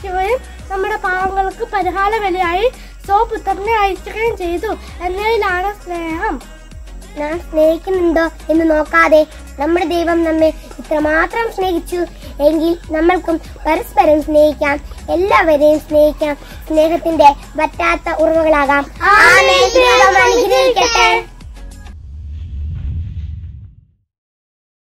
സ്നേഹിക്കുകയും നമ്മുടെ പാവങ്ങൾക്ക് പരിഹാര വിലയായി സ്വപുത്രനെ അയക്കുകയും ചെയ്തു എന്നതിലാണ് സ്നേഹം നാം സ്നേഹിക്കുന്നുണ്ടോ എന്ന് നോക്കാതെ നമ്മുടെ ദൈവം നമ്മെ ഇത്രമാത്രം സ്നേഹിച്ചു എങ്കിൽ നമ്മൾക്കും പരസ്പരം സ്നേഹിക്കാം എല്ലാവരെയും സ്നേഹിക്കാം സ്നേഹത്തിന്റെ പറ്റാത്ത ഉറവുകളാകാം ആമേൻ. ദൈവം അനുഗ്രഹിക്കട്ടെ